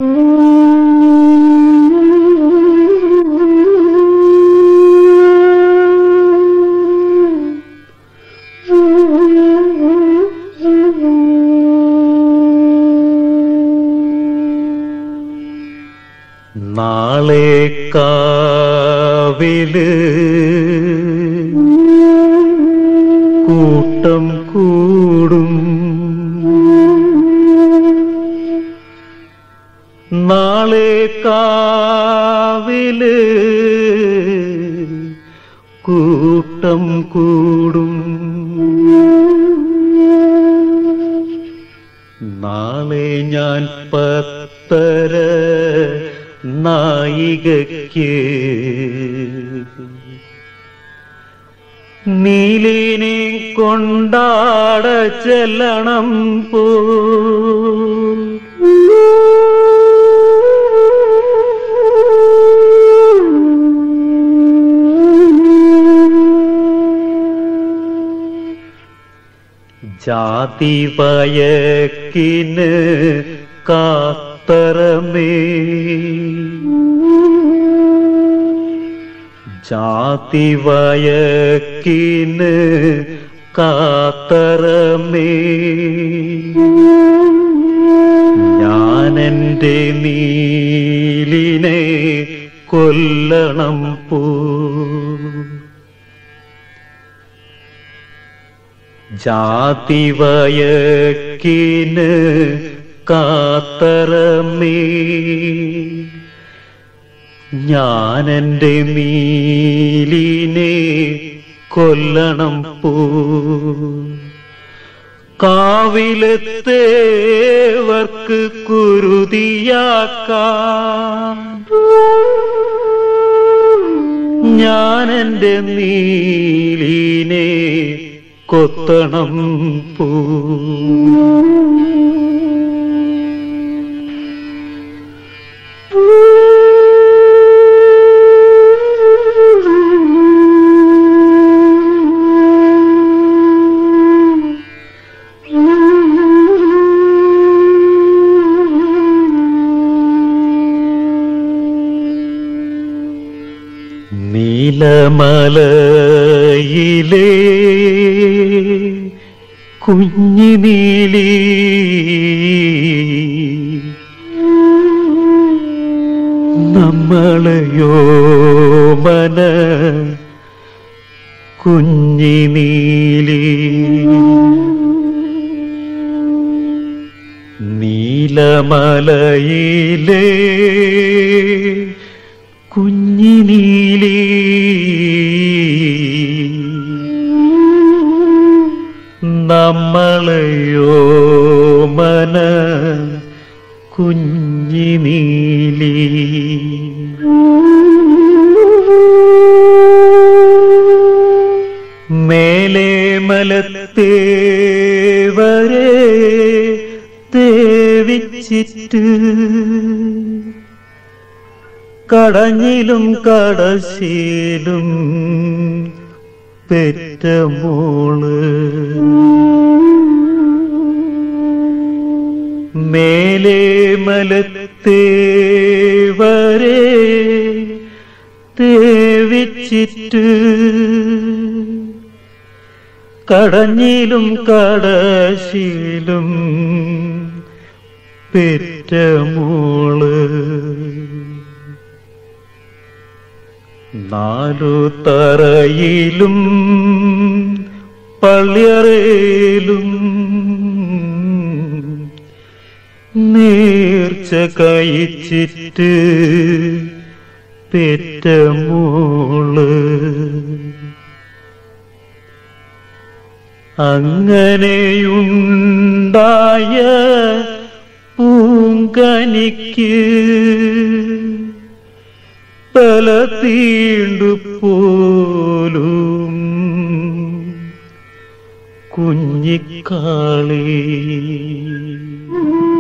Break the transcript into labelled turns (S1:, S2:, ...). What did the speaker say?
S1: നാളെ കാവില് കൂട്ടം കൂടും നാളെ കാവില് കൂട്ടം കൂടും നാളെ ഞാൻ പത്തര നായികയ്ക്ക് നീലിനെ കൊണ്ടാട ചെല്ലണം പോ ജാതി വയക്കിന് കാത്തറമേ ജാതി വയക്കിന് കാത്തറമേ ഞാനെന്റെ നീലിനെ കൊല്ലണം പോ ജാതി വയക്കിന് കാത്തറമേ ഞാനെന്റെ നീലിനെ കൊല്ലണം പോ കാവിലത്തേവർക്ക് കുരുതിയാക്കാൻ ഞാനെന്റെ നീലിനെ കൊത്തണം പോ നീലമലയിലേ കുഞ്ഞി നീലി നമ്മളെയോ മന കുഞ്ഞി നീലി നീലമലയിലേ കുഞ്ഞി നീലി നമ്മളെയോ മന കുഞ്ഞി നീലി മേലെ മലത്തേ വരെ തേവിച്ചിട്ട് കടഞ്ഞിലും കടശീലും പെറ്റ മോള് മേലെ മലത്തേ വരെ തേവിച്ചിട്ട് കടഞ്ഞിലും കടശീലും പെറ്റ മോള് നാലു തറയിലും പള്ളിയറയിലും നേർച്ച കഴിച്ചിട്ട് പെറ്റ മോള് അങ്ങനെയുണ്ടായ പൂങ്കനിക്ക് പല തീണ്ടു പോലും കുഞ്ഞിക്കാളി